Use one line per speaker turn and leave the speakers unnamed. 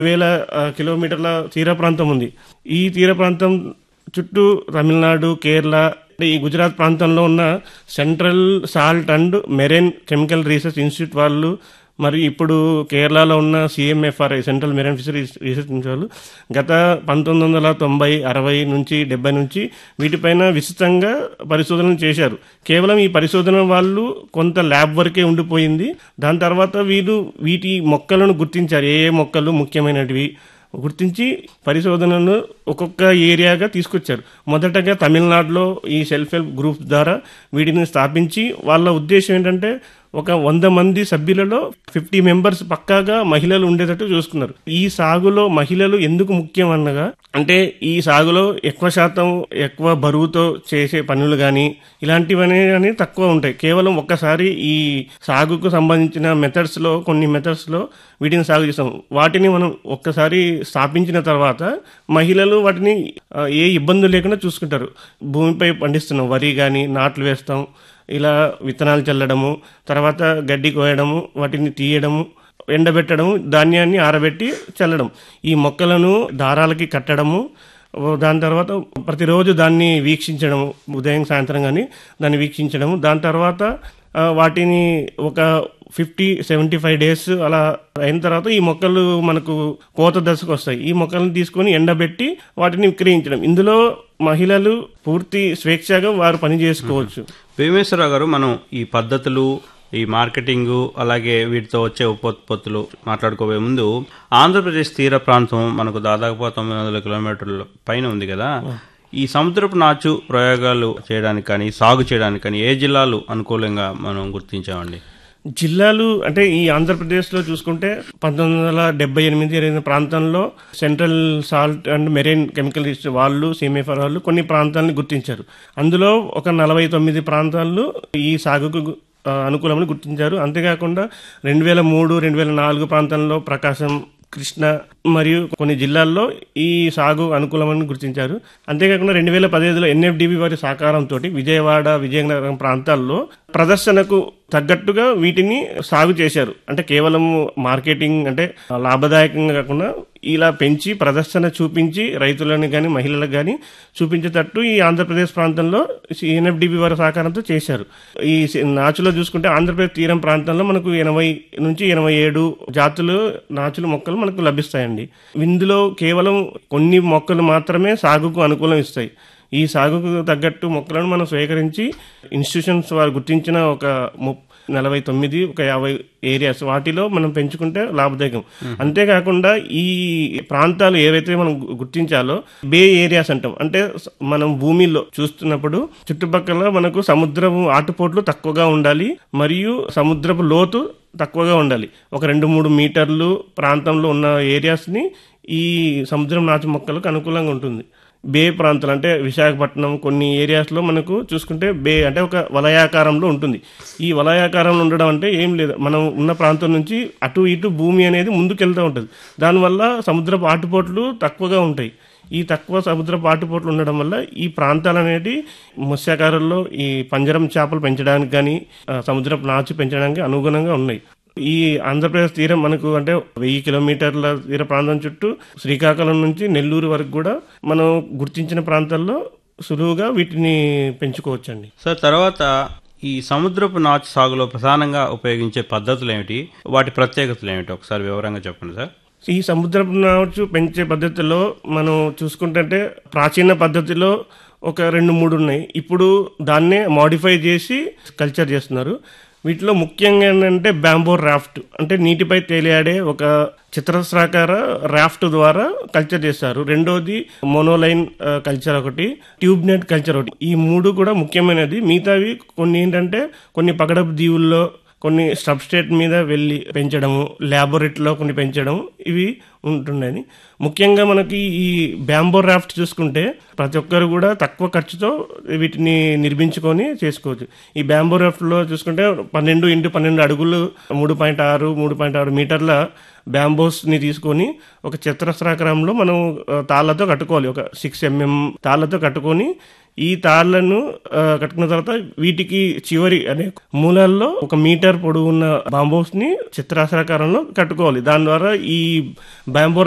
వేల ఆ, కిలోమీటర్ల తీర ప్రాంతం ఉంది ఈ తీర ప్రాంతం చుట్టూ తమిళనాడు కేరళ అంటే ఈ గుజరాత్ ప్రాంతంలో ఉన్న central salt and marine chemical research institute వాళ్ళు మరి ఇప్పుడు కేరళలో ఉన్న CMFRI central marine fisheries research institute వాళ్ళు గత పంతొమ్మిది వందల తొంభై అరవై నుంచి డెబ్బై నుంచి వీటిపైన విస్తృతంగా పరిశోధనలు చేశారు కేవలం ఈ పరిశోధన వాళ్ళు కొంత ల్యాబ్ వరకే ఉండిపోయింది దాని తర్వాత వీళ్ళు వీటి మొక్కలను గుర్తించారు ఏ ఏ మొక్కలు ముఖ్యమైనటివి గుర్తించి పరిశోధనను ఒక్కొక్క ఏరియాగా తీసుకొచ్చారు మొదటగా తమిళనాడులో ఈ సెల్ఫ్ హెల్ప్ గ్రూప్స్ ద్వారా వీటిని స్థాపించి వాళ్ళ ఉద్దేశం ఏంటంటే ఒక వంద మంది సభ్యులలో ఫిఫ్టీ మెంబర్స్ పక్కాగా మహిళలు ఉండేటట్టు చూసుకున్నారు ఈ సాగులో మహిళలు ఎందుకు ముఖ్యం అనగా అంటే ఈ సాగులో ఎక్కువ శాతం ఎక్కువ బరువుతో చేసే పనులు కానీ ఇలాంటివన్నీ కానీ తక్కువ ఉంటాయి కేవలం ఒక్కసారి ఈ సాగుకు సంబంధించిన మెథడ్స్ లో కొన్ని మెథడ్స్ లో వీటిని సాగు చేస్తాం వాటిని మనం ఒక్కసారి స్థాపించిన తర్వాత మహిళలు వాటిని ఆ, ఏ ఇబ్బందులు లేకుండా చూసుకుంటారు భూమిపై పండిస్తున్నాం వరి కానీ నాట్లు వేస్తాం ఇలా విత్తనాలు చల్లడము తర్వాత గడ్డి కోయడము వాటిని తీయడము ఎండబెట్టడము ధాన్యాన్ని ఆరబెట్టి చల్లడం ఈ మొక్కలను దారాలకి కట్టడము ఓ దాని తర్వాత ప్రతిరోజు దాన్ని వీక్షించడము ఉదయం సాయంత్రం కానీ దాన్ని వీక్షించడము దాని తర్వాత ఆ, వాటిని ఒక ఫిఫ్టీ సెవెంటీ ఫైవ్ డేస్ అలా అయిన తర్వాత ఈ మొక్కలు మనకు కోత దశకు వస్తాయి ఈ మొక్కలను తీసుకొని ఎండబెట్టి వాటిని విక్రయించడం ఇందులో మహిళలు పూర్తి స్వేచ్ఛగా వారు పని చేసుకోవచ్చు
భీమేశ్వరరావు గారు మనం ఈ పద్ధతులు ఈ మార్కెటింగ్ అలాగే వీటితో వచ్చే ఉపోత్పత్తులు మాట్లాడుకోబోయే ముందు ఆంధ్రప్రదేశ్ తీర ప్రాంతం మనకు దాదాపు తొమ్మిది వందల కిలోమీటర్ల పైన ఉంది కదా ఈ సముద్రపు నాచు ప్రయోగాలు చేయడానికి కానీ సాగు చేయడానికి కానీ ఏ జిల్లాలు అనుకూలంగా మనం గుర్తించామండి
జిల్లాలు అంటే ఈ ఆంధ్రప్రదేశ్లో చూసుకుంటే పంతొమ్మిది వందల డెబ్బై ఎనిమిది ఇరవై ప్రాంతంలో central salt and marine chemical research వాళ్ళు సిఎంఎఫ్ఆర్ వాళ్ళు కొన్ని ప్రాంతాలను గుర్తించారు అందులో ఒక నలభై తొమ్మిది ప్రాంతాలు ఈ సాగుకు గు- ఆ, అనుకూలమని గుర్తించారు అంతేకాకుండా రెండు వేల మూడు రెండు వేల నాలుగు ప్రాంతంలో ప్రకాశం కృష్ణ మరియు కొన్ని జిల్లాల్లో ఈ సాగు అనుకూలమని గుర్తించారు అంతేకాకుండా రెండు వేల పదిహేడులో ఎన్ఎఫ్డిబి వారి సహకారంతో విజయవాడ విజయనగరం ప్రాంతాల్లో ప్రదర్శనకు తగ్గట్టుగా వీటిని సాగు చేశారు అంటే కేవలం మార్కెటింగ్ అంటే లాభదాయకంగా కాకుండా ఇలా పెంచి ప్రదర్శన చూపించి రైతులను కానీ మహిళలకు కానీ చూపించేటట్టు ఈ ఆంధ్రప్రదేశ్ ప్రాంతంలో ఎన్ఎఫ్డిబి వారి సహకారంతో చేశారు ఈ సి- నాచులో చూసుకుంటే ఆంధ్రప్రదేశ్ తీరం ప్రాంతంలో మనకు ఎనభై నుంచి ఎనభై ఏడు జాతులు నాచుల మొక్కలు మనకు లభిస్తాయండి ఇందులో కేవలం కొన్ని మొక్కలు మాత్రమే సాగుకు అనుకూలం ఇస్తాయి ఈ సాగుకు తగ్గట్టు మొక్కలను మనం స్వీకరించి ఇన్స్టిట్యూషన్స్ వారు గుర్తించిన ఒక ము నలభై తొమ్మిది ఒక యాభై ఏరియాస్ వాటిలో మనం పెంచుకుంటే లాభదాయకం అంతేకాకుండా ఈ ప్రాంతాలు ఏవైతే మనం గు- గుర్తించాలో బే ఏరియాస్ అంటాం అంటే స- మనం భూమిలో చూస్తున్నప్పుడు చుట్టుపక్కల మనకు సముద్రపు ఆటుపోట్లు తక్కువగా ఉండాలి మరియు సముద్రపు లోతు తక్కువగా ఉండాలి ఒక రెండు మూడు మీటర్లు ప్రాంతంలో ఉన్న ఏరియాస్ని ఈ సముద్రం నాచు మొక్కలకు అనుకూలంగా ఉంటుంది బే ప్రాంతాలు అంటే విశాఖపట్నం కొన్ని ఏరియాస్లో మనకు చూసుకుంటే బే అంటే ఒక వలయాకారంలో ఉంటుంది ఈ వలయాకారంలో ఉండడం అంటే ఏం లేదు మనం ఉన్న ప్రాంతం నుంచి అటు ఇటు భూమి అనేది ముందుకెళ్తూ ఉంటుంది దానివల్ల సముద్రపు ఆటుపోట్లు తక్కువగా ఉంటాయి ఈ తక్కువ సముద్రపు ఆటుపోట్లు ఉండడం వల్ల ఈ ప్రాంతాలు అనేటి మత్స్యకారుల్లో ఈ పంజరం చేపలు పెంచడానికి కానీ ఆ, సముద్రపు నాచు పెంచడానికి అనుగుణంగా ఉన్నాయి ఈ ఆంధ్రప్రదేశ్ తీరం మనకు అంటే వెయ్యి కిలోమీటర్ల తీర ప్రాంతం చుట్టూ శ్రీకాకుళం నుంచి నెల్లూరు వరకు కూడా మనం గుర్తించిన ప్రాంతాల్లో సులువుగా వీటిని పెంచుకోవచ్చండి
సార్ తర్వాత ఈ సముద్రపు నాచు సాగులో ప్రధానంగా ఉపయోగించే పద్ధతులు ఏమిటి వాటి ప్రత్యేకతలు ఏమిటి ఒకసారి వివరంగా చెప్పండి సార్
ఈ సముద్రపు నాచు పెంచే పద్ధతిలో మనం చూసుకుంటే ప్రాచీన పద్ధతిలో ఒక రెండు మూడు ఉన్నాయి ఇప్పుడు దాన్నే మాడిఫై చేసి కల్చర్ చేస్తున్నారు వీటిలో ముఖ్యంగా ఏంటంటే బ్యాంబో రాఫ్ట్ అంటే నీటిపై తేలియాడే ఒక చిత్రస్రాకార రాఫ్ట్ ద్వారా కల్చర్ చేస్తారు రెండోది మోనోలైన్ ఆ, కల్చర్ ఒకటి ట్యూబ్ నెట్ కల్చర్ ఒకటి ఈ మూడు కూడా ముఖ్యమైనది మిగతావి కొన్ని ఏంటంటే కొన్ని పగడపు దీవుల్లో కొన్ని సబ్స్టేట్ మీద వెళ్ళి పెంచడము ల్యాబొరేటరీలో కొన్ని పెంచడం ఇవి ఉంటున్నాయి ముఖ్యంగా మనకి ఈ బ్యాంబో రాఫ్ట్ చూసుకుంటే ప్రతి ఒక్కరు కూడా తక్కువ ఖర్చుతో వీటిని నిర్మించుకొని చేసుకోవచ్చు ఈ బ్యాంబో రాఫ్ట్లో చూసుకుంటే పన్నెండు ఇంటూ పన్నెండు అడుగులు మూడు పాయింట్ ఆరు మూడు పాయింట్ ఆరు మీటర్ల బ్యాంబోస్ని తీసుకొని ఒక చతురస్రాకారంలో మనం ఆ, తాళ్ళతో కట్టుకోవాలి ఒక సిక్స్ ఎంఎం తాళ్ళతో కట్టుకొని ఈ తాళ్లను ఆ, కట్టుకున్న తర్వాత వీటికి చివరి అనే మూలల్లో ఒక మీటర్ పొడవున్న బాంబోస్ ని చిత్రాసరాకారంలో కట్టుకోవాలి దాని ద్వారా ఈ బ్యాంబో